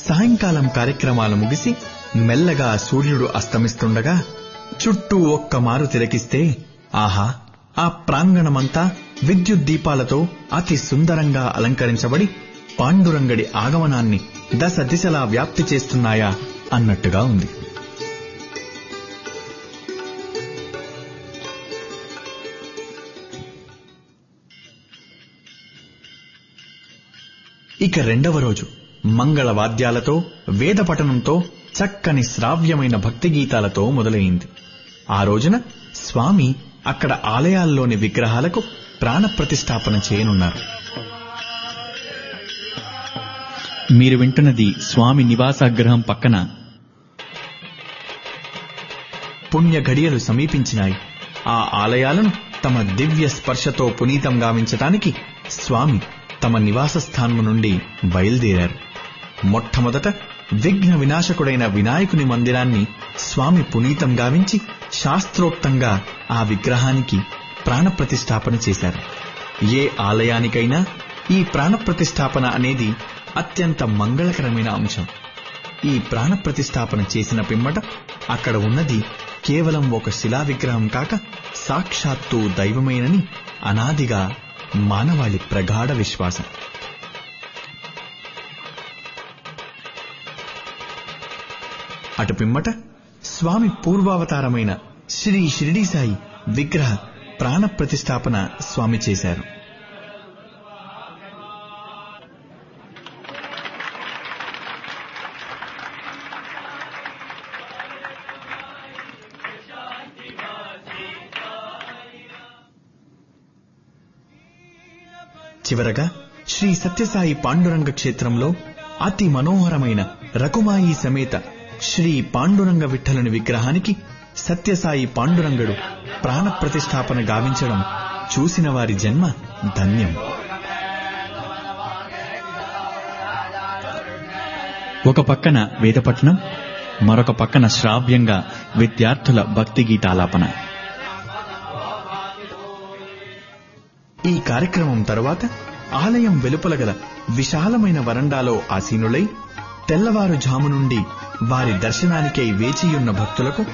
సాయంకాలం కార్యక్రమాలు ముగిసి మెల్లగా సూర్యుడు అస్తమిస్తుండగా చుట్టూ ఒక్క మారు తిలకిస్తే ఆహా ఆ ప్రాంగణమంతా విద్యుత్ దీపాలతో అతి సుందరంగా అలంకరించబడి పాండురంగడి ఆగమనాన్ని దశ దిశలా వ్యాప్తి చేస్తున్నాయా అన్నట్టుగా ఉంది ఇక రెండవ రోజు మంగళ వాద్యాలతో వేద పఠనంతో చక్కని శ్రావ్యమైన భక్తి గీతాలతో మొదలైంది ఆ రోజున స్వామి అక్కడ ఆలయాల్లోని విగ్రహాలకు ప్రాణ ప్రతిష్టాపన చేయనున్నారు మీరు వింటున్నది స్వామి నివాసగృహం పక్కన పుణ్య ఘడియలు సమీపించినాయి ఆ ఆలయాలను తమ దివ్య స్పర్శతో పునీతం గావించటానికి స్వామి తమ నివాస స్థానము నుండి బయలుదేరారు మొట్టమొదట విఘ్న వినాశకుడైన వినాయకుని మందిరాన్ని స్వామి పునీతం గావించి శాస్త్రోక్తంగా ఆ విగ్రహానికి ప్రాణప్రతిష్ఠాపన చేశారు ఏ ఆలయానికైనా ఈ ప్రాణప్రతిష్ఠాపన అనేది అత్యంత మంగళకరమైన అంశం ఈ ప్రాణప్రతిష్ఠాపన చేసిన పిమ్మట అక్కడ ఉన్నది కేవలం ఒక శిలా విగ్రహం కాక సాక్షాత్తు దైవమేనని అనాదిగా మానవాళి ప్రగాఢ విశ్వాసం అటు పిమ్మట స్వామి పూర్వావతారమైన శ్రీ షిరిడి సాయి విగ్రహ ప్రాణ ప్రతిష్టాపన స్వామి చేశారు చివరగా శ్రీ సత్యసాయి పాండురంగ క్షేత్రంలో అతి మనోహరమైన రకుమాయి సమేత శ్రీ పాండురంగ విఠలుని విగ్రహానికి సత్యసాయి పాండురంగడు ప్రాణ ప్రతిష్టాపన గావించడం చూసిన వారి జన్మ ధన్యం ఒక పక్కన వేదపట్నం మరొక పక్కన శ్రావ్యంగా విద్యార్థుల భక్తి గీతాలాపన ఈ కార్యక్రమం తరువాత ఆలయం వెలుపల గల విశాలమైన వరండాలో ఆసీనులై తెల్లవారుజాము నుండి వారి దర్శనానికై వేచియున్న భక్తులకు